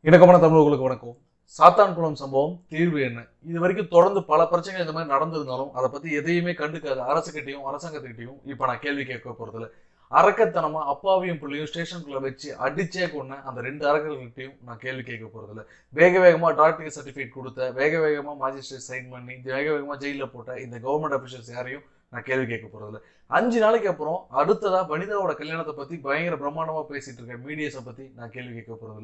இணக்கமான தமிழர்களுக்கு வணக்கம் சாத்தான்குளம் சம்பவம் தீர்வு என்ன இது வரைக்கும் தொடர்ந்து பல பிரச்சனைகள் இந்த மாதிரி நடந்திருந்தாலும் அதை பத்தி எதையுமே கண்டுக்காத அரசுகிட்டையும் அரசாங்கத்துக்கிட்டையும் இப்ப நான் கேள்வி கேட்க போறதில்ல அரக்கத்தனமா அப்பாவையும் பிள்ளையும் ஸ்டேஷனுக்குள்ள வச்சு அடிச்சே கொன்ன அந்த ரெண்டு அரக்கர்கள்கிட்டையும் நான் கேள்வி கேட்க போறதில்ல வேக வேகமா டாக்டர் சர்டிஃபிகேட் கொடுத்த வேக வேகமா மாஜிஸ்ட்ரேட் சைன் பண்ணி வேக வேகமா ஜெயில போட்ட இந்த கவர்மெண்ட் அபிஷியல்ஸ் யாரையும் நான் கேள்வி கேட்க போறதில்ல அஞ்சு நாளைக்கு அப்புறம் அடுத்ததா வனிதாவோட கல்யாணத்தை பத்தி பயங்கர பிரம்மாண்டமா பேசிட்டு இருக்க மீடியாஸை பத்தி நான் கேள்வி கேட்க போறதில்ல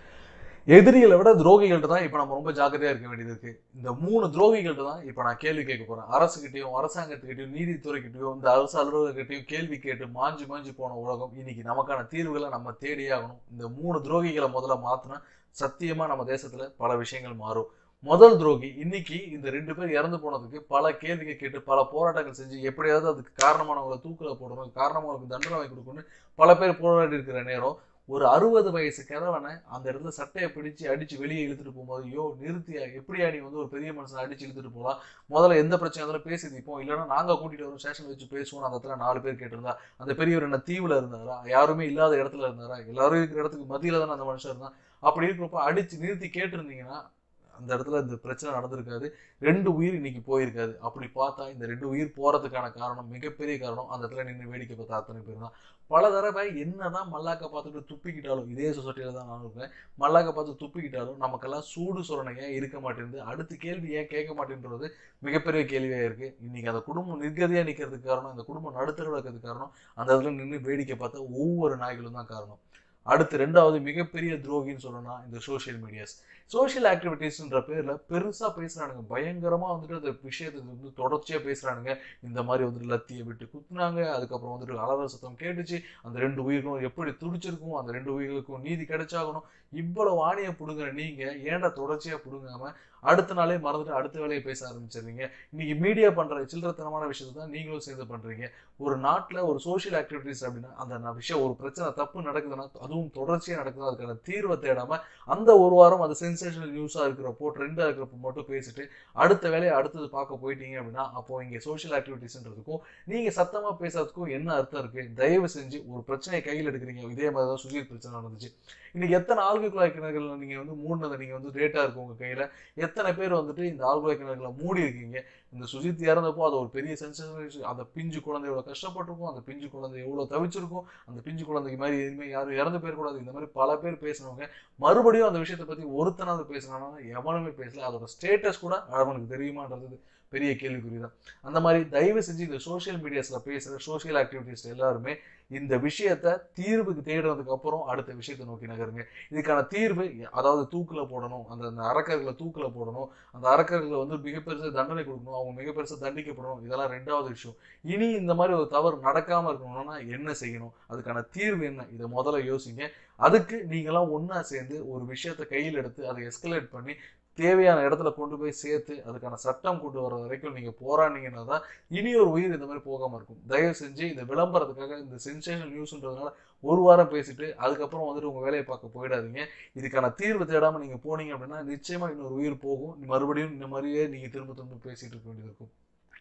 எதிரிகளை விட துரோகிகள்ட்ட தான் இப்போ நம்ம ரொம்ப ஜாக்கிரதையா இருக்க வேண்டியது இருக்கு இந்த மூணு துரோகிகள்ட்ட தான் இப்போ நான் கேள்வி கேட்க போறேன் அரசுகிட்டையும் அரசாங்கத்துக்கிட்டையும் நீதித்துறைக்கிட்டையும் இந்த அரசு அலுவலகர்கிட்டையும் கேள்வி கேட்டு மாஞ்சு மாஞ்சு போன உலகம் இன்னைக்கு நமக்கான தீர்வுகளை நம்ம தேடியே ஆகணும் இந்த மூணு துரோகிகளை முதல்ல மாத்தினா சத்தியமா நம்ம தேசத்துல பல விஷயங்கள் மாறும் முதல் துரோகி இன்னைக்கு இந்த ரெண்டு பேர் இறந்து போனதுக்கு பல கேள்விகள் கேட்டு பல போராட்டங்கள் செஞ்சு எப்படியாவது அதுக்கு காரணமானவங்களை தூக்கில போடணும் காரணமானவங்களுக்கு தண்டனை வாங்கி கொடுக்கணும்னு பல பேர் போராடி இருக்கிற நேரம் ஒரு அறுபது வயசு கிழவனை அந்த இடத்துல சட்டையை பிடிச்சு அடிச்சு வெளியே இழுத்துட்டு போகும்போது ஐயோ நிறுத்தியா எப்படியா நீ வந்து ஒரு பெரிய மனுஷனை அடிச்சு இழுத்துட்டு போலாம் முதல்ல எந்த பிரச்சனை இருந்தாலும் பேசி தீப்போம் இல்லைன்னா நாங்க கூட்டிட்டு வரோம் ஸ்டேஷன் வச்சு பேசுவோம் அந்த இடத்துல நாலு பேர் கேட்டிருந்தா அந்த பெரியவர் என்ன தீவுல இருந்தாரா யாருமே இல்லாத இடத்துல இருந்தாரா எல்லாரும் இருக்கிற இடத்துக்கு மத்தியில தானே அந்த மனுஷன் இருந்தான் அப்படி இருக்கிறப்ப அடிச்சு நிறுத்தி கேட்டிருந்தீங்கன்னா அந்த இடத்துல இந்த பிரச்சனை நடந்திருக்காது ரெண்டு உயிர் இன்னைக்கு போயிருக்காது அப்படி பார்த்தா இந்த ரெண்டு உயிர் போறதுக்கான காரணம் மிகப்பெரிய காரணம் அந்த இடத்துல நின்று வேடிக்கை பார்த்த அத்தனை பேர் தான் பல தடவை என்னதான் மல்லாக்க பார்த்துட்டு துப்பிக்கிட்டாலும் இதே சொசைட்டில தான் நான் இருக்கேன் மல்லாக்க பார்த்து துப்பிக்கிட்டாலும் நமக்கெல்லாம் சூடு சொரணை ஏன் இருக்க மாட்டேங்குது அடுத்த கேள்வி ஏன் கேட்க மாட்டேன்றது மிகப்பெரிய கேள்வியா இருக்கு இன்னைக்கு அந்த குடும்பம் நிர்கதியா நிக்கிறதுக்கு காரணம் அந்த குடும்பம் நடுத்தரவில் இருக்கிறதுக்கு காரணம் அந்த இடத்துல நின்று வேடிக்கை பார்த்த ஒவ்வொரு நாய்களும் தான் காரணம் அடுத்து ரெண்டாவது மிகப்பெரிய துரோகின்னு சொல்லணும்னா இந்த சோஷியல் மீடியாஸ் சோஷியல் ஆக்டிவிட்டீஸ்ன்ற பேர்ல பெருசா பேசுறானுங்க பயங்கரமா வந்துட்டு அந்த விஷயத்தை வந்து தொடர்ச்சியா பேசுறானுங்க இந்த மாதிரி வந்துட்டு லத்தியை விட்டு குத்துனாங்க அதுக்கப்புறம் வந்துட்டு அலவர சத்தம் கேட்டுச்சு அந்த ரெண்டு உயிர்களும் எப்படி துடிச்சிருக்கும் அந்த ரெண்டு உயிர்களுக்கும் நீதி கிடைச்சாகணும் இவ்வளவு ஆணியை பிடுங்குற நீங்க ஏன்டா தொடர்ச்சியா பிடுங்காம அடுத்த நாளே மறந்துட்டு அடுத்த வேலையை பேச ஆரம்பிச்சிடுறீங்க இன்னைக்கு மீடியா பண்ற சில்லறத்தனமான விஷயத்தை தான் நீங்களும் சேர்ந்து பண்றீங்க ஒரு நாட்டுல ஒரு சோஷியல் ஆக்டிவிட்டிஸ் அப்படின்னா அந்த ந- விஷயம் ஒரு பிரச்சனை தப்பு நடக்குதுன்னா அதுவும் தொடர்ச்சியா நடக்குது அதுக்கான தீர்வை தேடாம அந்த ஒரு வாரம் அது சென்சேஷனல் நியூஸா இருக்கிறப்போ ட்ரெண்டா இருக்கிறப்போ மட்டும் பேசிட்டு அடுத்த வேலையை அடுத்தது பார்க்க போயிட்டீங்க அப்படின்னா அப்போ இங்க சோஷியல் ஆக்டிவிட்டிஸ்ன்றதுக்கும் நீங்க சத்தமா பேசுறதுக்கும் என்ன அர்த்தம் இருக்கு தயவு செஞ்சு ஒரு பிரச்சனையை கையில் எடுக்கிறீங்க இதே மாதிரி தான் சுஜித் பிரச்சனை நடந்துச்சு இன்னைக்கு எத்தனை ஆழ்குழாய் கிணறுகள் நீங்க வந்து மூடினதை நீங்க வந்து ரேட்டா இருக்கு உங்க கையில எத்தனை பேர் வந்துட்டு இந்த ஆழ்குழாய் கிணறுகளை மூடி இருக்கீங்க இந்த சுஜித் இறந்தப்போ அது ஒரு பெரிய சென்சேஷன் அந்த பிஞ்சு குழந்தை எவ்வளவு கஷ்டப்பட்டிருக்கும் அந்த பிஞ்சு குழந்தை எவ்வளவு தவிச்சிருக்கும் அந்த பிஞ்சு குழந்தைக்கு மாதிரி எதுவுமே யாரும் இறந்து போயிடக்கூடாது இந்த மாதிரி பல பேர் பேசினவங்க மறுபடியும் அந்த விஷயத்தை பத்தி ஒருத்தனாவது பேசினானா எவனுமே பேசல அதோட ஸ்டேட்டஸ் கூட அவனுக்கு தெரியுமான்றது பெரிய கேள்விக்குறி தான் அந்த மாதிரி தயவு செஞ்சு இந்த சோஷியல் மீடியாஸ்ல பேசுற சோஷியல் ஆக்டிவிட்டிஸ் எல்லாருமே இந்த விஷயத்த தீர்வுக்கு தேடுறதுக்கு அப்புறம் அடுத்த விஷயத்தை நோக்கி நகருங்க இதுக்கான தீர்வு அதாவது தூக்குல போடணும் அந்த அந்த அரக்கர்களை தூக்குல போடணும் அந்த அரக்கர்களை வந்து மிக பெருசா தண்டனை கொடுக்கணும் அவங்க மிக பெருசா தண்டிக்கப்படணும் இதெல்லாம் ரெண்டாவது விஷயம் இனி இந்த மாதிரி ஒரு தவறு நடக்காம இருக்கணும்னா என்ன செய்யணும் அதுக்கான தீர்வு என்ன இதை முதல்ல யோசிங்க அதுக்கு நீங்களாம் ஒண்ணா சேர்ந்து ஒரு விஷயத்தை கையில் எடுத்து அதை எஸ்கலேட் பண்ணி தேவையான இடத்துல கொண்டு போய் சேர்த்து அதுக்கான சட்டம் கொண்டு வர வரைக்கும் நீங்க போராடினீங்கன்னா தான் இனி ஒரு உயிர் இந்த மாதிரி போகாம இருக்கும் தயவு செஞ்சு இந்த விளம்பரத்துக்காக இந்த சென்சேஷன் நியூஸ்ன்றதுனால ஒரு வாரம் பேசிட்டு அதுக்கப்புறம் வந்துட்டு உங்க வேலையை பார்க்க போயிடாதீங்க இதுக்கான தீர்வு தேடாம நீங்க போனீங்க அப்படின்னா நிச்சயமா இன்னொரு உயிர் போகும் மறுபடியும் இந்த மாதிரியே நீங்க திரும்ப திரும்ப பேசிட்டு இருக்க வேண்டியது இருக்கும்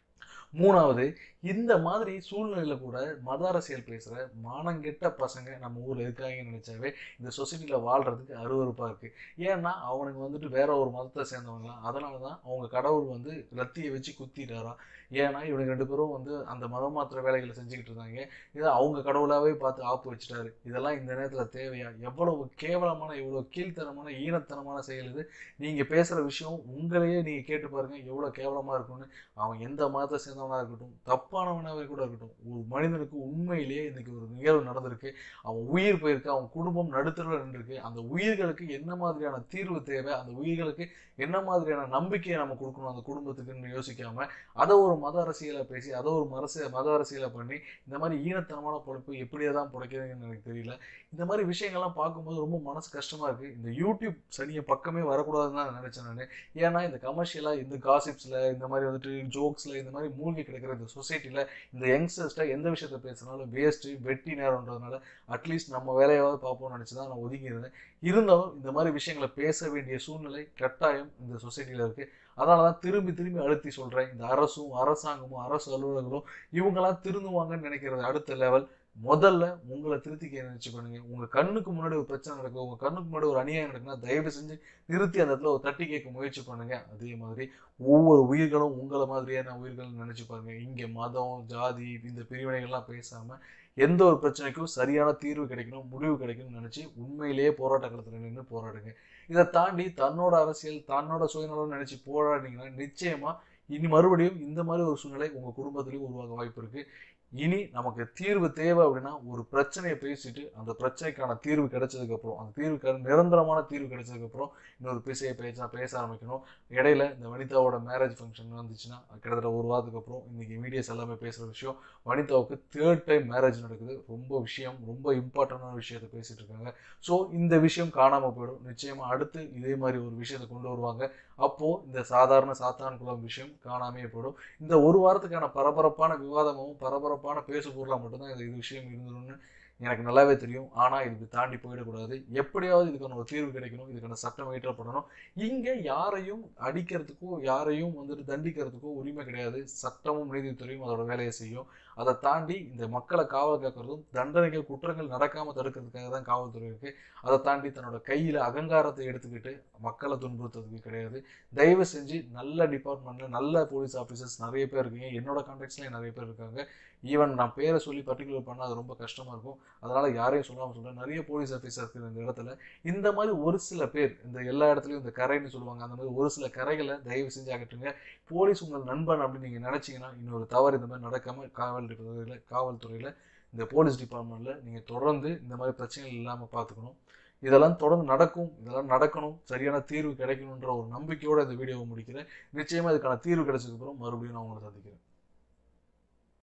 மூணாவது இந்த மாதிரி சூழ்நிலையில கூட மத அரசியல் பேசுற மானங்கெட்ட பசங்க நம்ம ஊர்ல இருக்காங்கன்னு நினைச்சாவே இந்த சொசைட்டில வாழ்றதுக்கு அருவருப்பா இருக்கு ஏன்னா அவனுக்கு வந்துட்டு வேற ஒரு மதத்தை சேர்ந்தவங்க அதனாலதான் அவங்க கடவுள் வந்து லத்தியை வச்சு குத்திட்டாராம் ஏன்னா இவனுக்கு ரெண்டு பேரும் வந்து அந்த மதம் மாத்திர வேலைகளை செஞ்சுக்கிட்டு இருந்தாங்க இதை அவங்க கடவுளாவே பார்த்து ஆப்பு வச்சுட்டாரு இதெல்லாம் இந்த நேரத்துல தேவையா எவ்வளவு கேவலமான எவ்வளவு கீழ்த்தனமான ஈனத்தனமான செயல் இது நீங்க பேசுற விஷயம் உங்களையே நீங்க கேட்டு பாருங்க எவ்வளவு கேவலமா இருக்கும்னு அவன் எந்த மதத்தை சேர்ந்தவனா இருக்கட்டும் தப்பானவனாவே கூட இருக்கட்டும் ஒரு மனிதனுக்கு உண்மையிலேயே இன்னைக்கு ஒரு நிகழ்வு நடந்திருக்கு அவன் உயிர் போயிருக்கு அவன் குடும்பம் நடுத்தரவில் நின்றுருக்கு அந்த உயிர்களுக்கு என்ன மாதிரியான தீர்வு தேவை அந்த உயிர்களுக்கு என்ன மாதிரியான நம்பிக்கையை நம்ம கொடுக்கணும் அந்த குடும்பத்துக்குன்னு யோசிக்காம அதை ஒரு மத அரசியலை பேசி அதை ஒரு மரச மத அரசியலை பண்ணி இந்த மாதிரி ஈனத்தனமான பொழைப்பு எப்படியே தான் பிழைக்கிறதுன்னு எனக்கு தெரியல இந்த மாதிரி விஷயங்கள்லாம் பார்க்கும்போது ரொம்ப மனசு கஷ்டமா இருக்கு இந்த யூடியூப் சனியை பக்கமே வரக்கூடாதுன்னு தான் நினைச்சேன் நான் ஏன்னா இந்த கமர்ஷியலா இந்த காசிப்ஸ்ல இந்த மாதிரி வந்துட்டு ஜோக்ஸ்ல இந்த மாதிரி மூழ்கி கிடக்கிற இந்த சொசைட்டில இந்த யங்ஸ்டர்ஸ்ட எந்த விஷயத்த பேசினாலும் வேஸ்ட் வெட்டி நேரம்ன்றதுனால அட்லீஸ்ட் நம்ம வேலையாவது பார்ப்போம்னு நினைச்சு தான் நான் ஒதுங்கி இருந்தேன் இருந்தாலும் இந்த மாதிரி விஷயங்களை பேச வேண்டிய சூழ்நிலை கட்டாயம் இந்த சொசைட்டில இருக்கு அதனால தான் திரும்பி திரும்பி அழுத்தி சொல்றேன் இந்த அரசும் அரசாங்கமும் அரசு அலுவலர்களும் இவங்கெல்லாம் திருந்துவாங்கன்னு நினைக்கிறது அடுத்த லெவல் முதல்ல உங்களை திருத்திக்க நினைச்சு பண்ணுங்க உங்க கண்ணுக்கு முன்னாடி ஒரு பிரச்சனை நடக்குது உங்க கண்ணுக்கு முன்னாடி ஒரு அநியாயம் நடக்குன்னா தயவு செஞ்சு நிறுத்தி அந்த இடத்துல ஒரு தட்டி கேட்க முயற்சி பண்ணுங்க அதே மாதிரி ஒவ்வொரு உயிர்களும் உங்களை மாதிரியான உயிர்கள் நினைச்சு பாருங்க இங்க மதம் ஜாதி இந்த பிரிவினைகள்லாம் பேசாம எந்த ஒரு பிரச்சனைக்கும் சரியான தீர்வு கிடைக்கணும் முடிவு கிடைக்கணும்னு நினைச்சு உண்மையிலேயே போராட்ட களத்துல நின்று போராடுங்க இதை தாண்டி தன்னோட அரசியல் தன்னோட சுயநலம் நினைச்சு போராடினீங்கன்னா நிச்சயமா இனி மறுபடியும் இந்த மாதிரி ஒரு சூழ்நிலை உங்க குடும்பத்திலையும் உருவாக வாய்ப்பு இருக்கு இனி நமக்கு தீர்வு தேவை அப்படின்னா ஒரு பிரச்சனையை பேசிட்டு அந்த பிரச்சனைக்கான தீர்வு கிடைச்சதுக்கு அப்புறம் அந்த தீர்வுக்கான நிரந்தரமான தீர்வு கிடைச்சதுக்கு அப்புறம் இன்னொரு பேசையை பேச பேச ஆரம்பிக்கணும் இடையில இந்த வனிதாவோட மேரேஜ் ஃபங்க்ஷன் வந்துச்சுன்னா கிட்டத்தட்ட ஒரு வாரத்துக்கு அப்புறம் இன்னைக்கு மீடியாஸ் எல்லாமே பேசுற விஷயம் வனிதாவுக்கு தேர்ட் டைம் மேரேஜ் நடக்குது ரொம்ப விஷயம் ரொம்ப இம்பார்ட்டண்டான விஷயத்த பேசிட்டு இருக்காங்க ஸோ இந்த விஷயம் காணாம போயிடும் நிச்சயமா அடுத்து இதே மாதிரி ஒரு விஷயத்தை கொண்டு வருவாங்க அப்போ இந்த சாதாரண சாத்தான் குளம் விஷயம் காணாமே போயிடும் இந்த ஒரு வாரத்துக்கான பரபரப்பான விவாதமும் பரபரப்பான பேசு பொருளாக மட்டும்தான் இந்த இது விஷயம் இருந்துரும்னு எனக்கு நல்லாவே தெரியும் ஆனால் இதுக்கு தாண்டி போயிடக்கூடாது எப்படியாவது இதுக்கான ஒரு தீர்வு கிடைக்கணும் இதுக்கான சட்டம் இயற்றப்படணும் இங்கே யாரையும் அடிக்கிறதுக்கோ யாரையும் வந்துட்டு தண்டிக்கிறதுக்கோ உரிமை கிடையாது சட்டமும் நீதித்துறையும் அதோட வேலையை செய்யும் அதை தாண்டி இந்த மக்களை காவல் காக்கிறதும் தண்டனைகள் குற்றங்கள் நடக்காமல் தடுக்கிறதுக்காக தான் காவல்துறை இருக்கு அதை தாண்டி தன்னோட கையில் அகங்காரத்தை எடுத்துக்கிட்டு மக்களை துன்புறுத்துறதுக்கு கிடையாது தயவு செஞ்சு நல்ல டிபார்ட்மெண்ட்ல நல்ல போலீஸ் ஆஃபீஸர்ஸ் நிறைய பேர் இருக்கீங்க என்னோட கான்டாக்ட்ஸ்லேயும் நிறைய பேர் இருக்காங்க ஈவன் நான் பேரை சொல்லி பர்டிகுலர் பண்ணால் அது ரொம்ப கஷ்டமா இருக்கும் அதனால யாரையும் சொல்லாமல் சொல்றேன் நிறைய போலீஸ் ஆஃபீஸர் இருக்குது இந்த இடத்துல இந்த மாதிரி ஒரு சில பேர் இந்த எல்லா இடத்துலையும் இந்த கரைன்னு சொல்லுவாங்க அந்த மாதிரி ஒரு சில கரைகளை தயவு செஞ்சு அகற்றுங்க போலீஸ் உங்கள் நண்பன் அப்படின்னு நீங்கள் நினச்சிங்கன்னா இன்னொரு தவறு இந்த மாதிரி நடக்காமல் காவல் துறையில் காவல்துறையில் இந்த போலீஸ் டிபார்ட்மெண்ட்டில் நீங்கள் தொடர்ந்து இந்த மாதிரி பிரச்சனைகள் இல்லாமல் பார்த்துக்கணும் இதெல்லாம் தொடர்ந்து நடக்கும் இதெல்லாம் நடக்கணும் சரியான தீர்வு கிடைக்கணுன்ற ஒரு நம்பிக்கையோட இந்த வீடியோவை முடிக்கிறேன் நிச்சயமாக இதுக்கான தீர்வு கிடைச்சதுக்கப்புறம் மறுபடியும் நான் உங்களை சந்திக்கிறேன்